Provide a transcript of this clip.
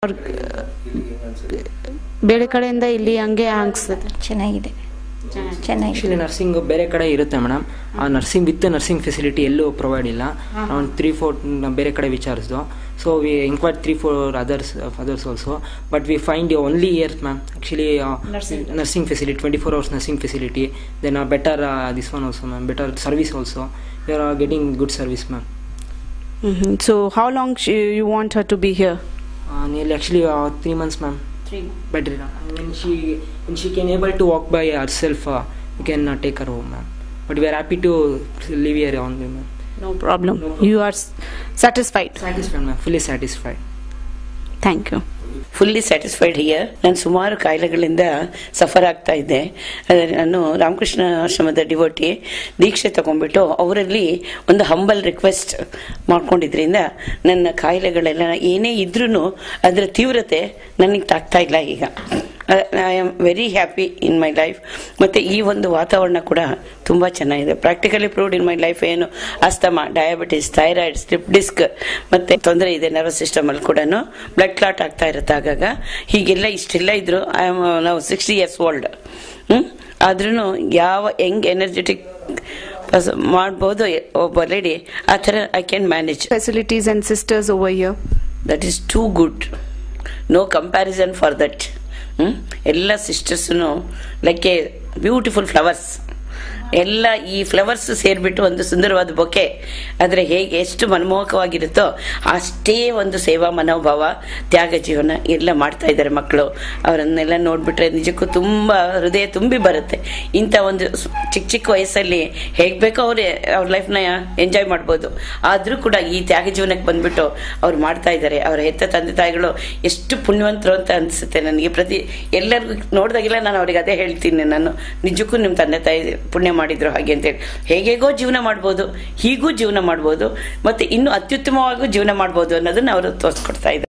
ಅವ್ರ್ ಬೇರೆ ಕಡೆಯಿಂದ ಇಲ್ಲಿ ಹಂಗೆ ಅನ್ಸ್ತದೆ ಚೆನ್ನಾಗಿದೆ ಚೆನ್ನಾಗಿದೆ ಆಕ್ಚುಲಿ ನರ್ಸಿಂಗ್ ಬೇರೆ ಕಡೆ ಇರುತ್ತೆ ಮೇಡಮ್ ಆ ನರ್ಸಿಂಗ್ ವಿತ್ ನರ್ಸಿಂಗ್ ಫೆಸಿಲಿಟಿ ಎಲ್ಲೂ ಪ್ರೊವೈಡ್ ಇಲ್ಲ ಒಂದು ತ್ರೀ ಫೋರ್ ಬೇರೆ ಕಡೆ ವಿಚಾರಿಸ್ದು so we inquire three four others others also but we find only years ma'am actually nursing facility twenty four hours nursing facility then better this one also ma'am better service also you are getting good service ma'am so how long you want her to be here nearly actually three months ma'am better when she when she can able to walk by herself uh, we can uh, take her home ma'am but we are happy to live here only ma'am no problem you are satisfied satisfied ma'am fully satisfied thank you fully satisfied here ನಾನು ಸುಮಾರು ಕಾಯಿಲೆಗಳಿಂದ suffer ಆಗ್ತಾ ಇದ್ದೆ ಆದರೆ ನಾನು ರಾಮಕೃಷ್ಣ ಆಶ್ರಮದ devotee ದೀಕ್ಷೆ ತಗೊಂಡ್ಬಿಟ್ಟು ಅವರಲ್ಲಿ ಒಂದು ಹಂಬಲ್ ರಿಕ್ವೆಸ್ಟ್ ಮಾಡ್ಕೊಂಡಿದ್ರಿಂದ ನನ್ನ ಕಾಯಿಲೆಗಳೆಲ್ಲ ಏನೇ ಇದ್ರೂ ಅದರ ತೀವ್ರತೆ ನನಗೆ ತಾಗ್ತಾ ಇಲ್ಲ ಈಗ I am very happy in my life ಮತ್ತು ಈ ಒಂದು ವಾತಾವರಣ ಕೂಡ ತುಂಬ ಚೆನ್ನಾಗಿದೆ practically proved in my life ಏನು asthma diabetes thyroid slip disc ಮತ್ತು ತೊಂದರೆ ಇದೆ ನರ್ವಸ್ ಸಿಸ್ಟಮಲ್ಲಿ ಕೂಡ ಬ್ಲಡ್ ಕ್ಲಾಟ್ ಆಗ್ತಾ ಇರುತ್ತೆ ಆಗಾಗ ಹೀಗೆಲ್ಲ ಇಷ್ಟೆಲ್ಲ ಇದ್ರು ಐ ಆಮ್ ನಾವು ಸಿಕ್ಸ್ಟಿ ಇಯರ್ಸ್ ಓಲ್ಡ್ ಆದ್ರೂ ಯಾವ ಯಂಗ್ ಎನರ್ಜೆಟಿಕ್ ಮಾಡ್ಬೋದು ಒಬ್ಬ ಲೇಡಿ ಆ ಥರ I can manage facilities and sisters over here that is too good no comparison for that ಎಲ್ಲ ಸಿಸ್ಟರ್ಸ್ನು ಲೈಕ್ ಎ ಬ್ಯೂಟಿಫುಲ್ ಫ್ಲವರ್ಸ್ ಎಲ್ಲ ಈ ಫ್ಲವರ್ಸ್ ಸೇರಿಬಿಟ್ಟು ಒಂದು ಸುಂದರವಾದ ಬೊಕೆ ಆದರೆ ಹೇಗೆ ಎಷ್ಟು ಮನಮೋಹಕವಾಗಿರುತ್ತೋ ಅಷ್ಟೇ ಒಂದು ಸೇವಾ ಮನೋಭಾವ ತ್ಯಾಗ ಜೀವನ ಎಲ್ಲ ಮಾಡ್ತಾ ಇದ್ದಾರೆ ಮಕ್ಕಳು ಅವರನ್ನೆಲ್ಲ ನೋಡ್ಬಿಟ್ರೆ ನಿಜಕ್ಕೂ ತುಂಬ ಹೃದಯ ತುಂಬಿ ಬರುತ್ತೆ ಇಂಥ ಒಂದು ಸ್- ಚಿಕ್ಕ ಚಿಕ್ಕ ವಯಸ್ಸಲ್ಲಿ ಹೇಗೆ ಬೇಕೋ ಅವ್ರು ಅವ್ರ ಲೈಫ್ನ ಎಂಜಾಯ್ ಮಾಡ್ಬೋದು ಆದರೂ ಕೂಡ ಈ ತ್ಯಾಗ ಜೀವನಕ್ಕೆ ಬಂದ್ಬಿಟ್ಟು ಅವ್ರು ಮಾಡ್ತಾ ಇದ್ದಾರೆ ಅವರ ಹೆತ್ತ ತಂದೆ ತಾಯಿಗಳು ಎಷ್ಟು ಪುಣ್ಯವಂತರು ಅಂತ ಅನಿಸುತ್ತೆ ನನಗೆ ಪ್ರತಿ ಎಲ್ಲರಿಗೂ ನೋಡಿದಾಗೆಲ್ಲ ನಾನು ಅವ್ರಿಗೆ ಅದೇ ಹೇಳ್ತೀನಿ ನಾನು ನಿಜಕ್ಕೂ ನಿಮ್ಮ ತಂದೆ ತಾಯಿ ಪುಣ್ಯ ಮಾಡಿದ್ರು ಹಾಗೆ ಅಂತೇಳಿ ಹೇಗೇಗೋ ಜೀವನ ಮಾಡ್ಬೋದು ಹೀಗೂ ಜೀವನ ಮಾಡ್ಬೋದು ಮತ್ತೆ ಇನ್ನು ಅತ್ಯುತ್ತಮವಾಗೂ ಜೀವನ ಮಾಡ್ಬೋದು ಅನ್ನೋದನ್ನ ಅವರು ತೋರಿಸ್ಕೊಡ್ತಾ ಇದ್ದಾರೆ